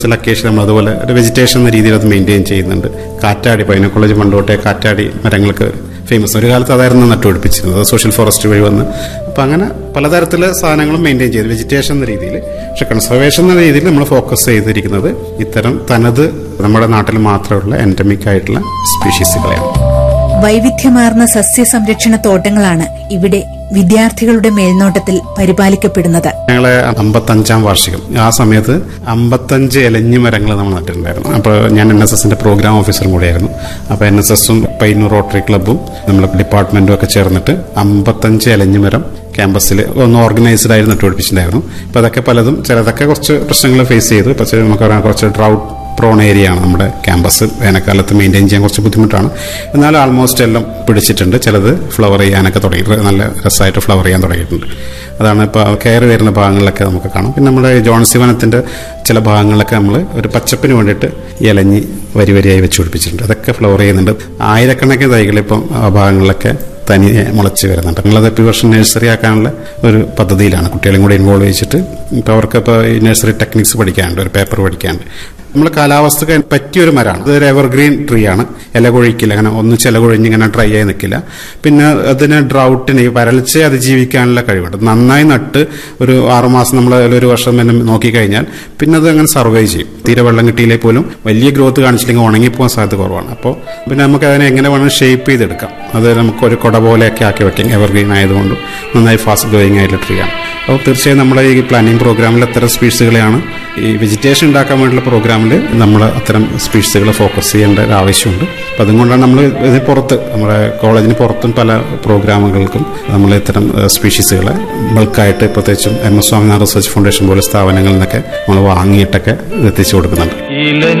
ചില അക്കേഷൻ നമ്മൾ അതുപോലെ ഒരു വെജിറ്റേഷൻ എന്ന രീതിയിൽ അത് മെയിൻറ്റെയിൻ ചെയ്യുന്നുണ്ട് കാറ്റാടി പൈന കോളേജ് പണ്ടോട്ടെ കാറ്റാടി മരങ്ങൾക്ക് ഫേമസ് ഒരു കാലത്ത് അതായിരുന്നു നട്ടുപിടിപ്പിച്ചിരുന്നത് സോഷ്യൽ ഫോറസ്റ്റ് വഴി വന്ന് അപ്പം അങ്ങനെ പലതരത്തിലെ സാധനങ്ങളും മെയിൻറ്റെയിൻ ചെയ്ത് വെജിറ്റേഷൻ എന്ന രീതിയിൽ പക്ഷെ കൺസർവേഷൻ എന്ന രീതിയിൽ നമ്മൾ ഫോക്കസ് ചെയ്തിരിക്കുന്നത് ഇത്തരം തനത് നമ്മുടെ നാട്ടിൽ മാത്രമുള്ള എൻഡമിക് ആയിട്ടുള്ള സ്പീഷീസുകളെയാണ് വൈവിധ്യമാർന്ന സസ്യ സംരക്ഷണ തോട്ടങ്ങളാണ് ഇവിടെ വിദ്യാർത്ഥികളുടെ മേൽനോട്ടത്തിൽ പരിപാലിക്കപ്പെടുന്നത് ഞങ്ങളെ അമ്പത്തഞ്ചാം വാർഷികം ആ സമയത്ത് അമ്പത്തഞ്ച് ഇലഞ്ഞി മരങ്ങൾ നമ്മൾ നട്ടിട്ടുണ്ടായിരുന്നു അപ്പോൾ ഞാൻ എൻ എസ് എസിന്റെ പ്രോഗ്രാം ഓഫീസറും കൂടെയായിരുന്നു അപ്പോൾ എൻ എസ് എസും പൈനൂർ റോട്ടറി ക്ലബ്ബും നമ്മുടെ ഡിപ്പാർട്ട്മെന്റും ഒക്കെ ചേർന്നിട്ട് അമ്പത്തഞ്ച് ഇലഞ്ഞി മരം ക്യാമ്പസിൽ ഒന്ന് ഓർഗനൈസ്ഡ് ആയി നട്ടുപിടിപ്പിച്ചിട്ടുണ്ടായിരുന്നു അപ്പോൾ അതൊക്കെ പലതും ചിലതൊക്കെ കുറച്ച് പ്രശ്നങ്ങൾ ഫേസ് ചെയ്തു പക്ഷേ നമുക്ക് പറയാം കുറച്ച് ഡ്രൗട്ട് പ്രോൺ ഏരിയ ആണ് നമ്മുടെ ക്യാമ്പസ് വേനൽക്കാലത്ത് മെയിൻറ്റെയിൻ ചെയ്യാൻ കുറച്ച് ബുദ്ധിമുട്ടാണ് എന്നാൽ ആൾമോസ്റ്റ് എല്ലാം പിടിച്ചിട്ടുണ്ട് ചിലത് ഫ്ലവർ ചെയ്യാനൊക്കെ തുടങ്ങിയിട്ട് നല്ല രസമായിട്ട് ഫ്ലവർ ചെയ്യാൻ തുടങ്ങിയിട്ടുണ്ട് അതാണ് ഇപ്പോൾ കയറി വരുന്ന ഭാഗങ്ങളിലൊക്കെ നമുക്ക് കാണാം പിന്നെ നമ്മുടെ ജോൺസി വനത്തിൻ്റെ ചില ഭാഗങ്ങളിലൊക്കെ നമ്മൾ ഒരു പച്ചപ്പിന് വേണ്ടിയിട്ട് ഇലഞ്ഞി വരി വരിയായി വെച്ച് പിടിപ്പിച്ചിട്ടുണ്ട് അതൊക്കെ ഫ്ലവർ ചെയ്യുന്നുണ്ട് ആയിരക്കണക്കിന് തൈകൾ ഇപ്പം ആ ഭാഗങ്ങളിലൊക്കെ തനിയെ മുളച്ച് വരുന്നുണ്ട് നിങ്ങളത് ഇപ്പോൾ ഈ വർഷം നഴ്സറി ആക്കാനുള്ള ഒരു പദ്ധതിയിലാണ് കുട്ടികളെയും കൂടെ ഇൻവോൾവ് ചെയ്യിച്ചിട്ട് ഇപ്പോൾ അവർക്ക് ഇപ്പോൾ ഈ നഴ്സറി ടെക്നിക്സ് പഠിക്കാനുണ്ട് ഒരു പേപ്പർ പഠിക്കാനുണ്ട് നമ്മൾ കാലാവസ്ഥക്ക് പറ്റിയൊരു മരമാണ് ഇതൊരു എവർഗ്രീൻ ട്രീ ആണ് ഇല കൊഴിക്കില്ല അങ്ങനെ ഒന്ന് ചില കൊഴിഞ്ഞ് ഇങ്ങനെ ഡ്രൈ ആയി നിൽക്കില്ല പിന്നെ അതിന് ഡ്രൗട്ടിന് ഈ വരൾച്ചയെ അതിജീവിക്കാനുള്ള കഴിവുണ്ട് നന്നായി നട്ട് ഒരു ആറുമാസം നമ്മൾ ഒരു വർഷം തന്നെ നോക്കിക്കഴിഞ്ഞാൽ പിന്നെ അത് അങ്ങനെ സർവൈവ് ചെയ്യും തീരെ വെള്ളം കിട്ടിയില്ലേ പോലും വലിയ ഗ്രോത്ത് കാണിച്ചില്ലെങ്കിൽ ഉണങ്ങിപ്പോകാൻ സാധ്യത കുറവാണ് അപ്പോൾ പിന്നെ നമുക്ക് അതിനെ എങ്ങനെ വേണം ഷേപ്പ് ചെയ്തെടുക്കാം അത് നമുക്ക് ഒരു കുട പോലെയൊക്കെ ആക്കി വെക്കാം എവർഗ്രീൻ ആയതുകൊണ്ട് നന്നായി ഫാസ്റ്റ് ഗ്രോയിങ് ആയിട്ടുള്ള ട്രീ ആണ് അപ്പോൾ തീർച്ചയായും നമ്മുടെ ഈ പ്ലാനിംഗ് പ്രോഗ്രാമിൽ അത്തരം സ്പീഷീസുകളെയാണ് ഈ വെജിറ്റേഷൻ ഉണ്ടാക്കാൻ വേണ്ടിയുള്ള പ്രോഗ്രാമിൽ നമ്മൾ അത്തരം സ്പീഷീസുകൾ ഫോക്കസ് ചെയ്യേണ്ട ഒരു ആവശ്യമുണ്ട് അപ്പം അതുകൊണ്ടാണ് നമ്മൾ ഇതിന് പുറത്ത് നമ്മുടെ കോളേജിന് പുറത്തും പല പ്രോഗ്രാമുകൾക്കും നമ്മൾ ഇത്തരം സ്പീഷീസുകളെ ബൾക്കായിട്ട് പ്രത്യേകിച്ചും M S Swaminathan research foundation പോലെ സ്ഥാപനങ്ങളിൽ നിന്നൊക്കെ നമ്മൾ വാങ്ങിയിട്ടൊക്കെ ഇത് എത്തിച്ചു കൊടുക്കുന്നുണ്ട് ഇല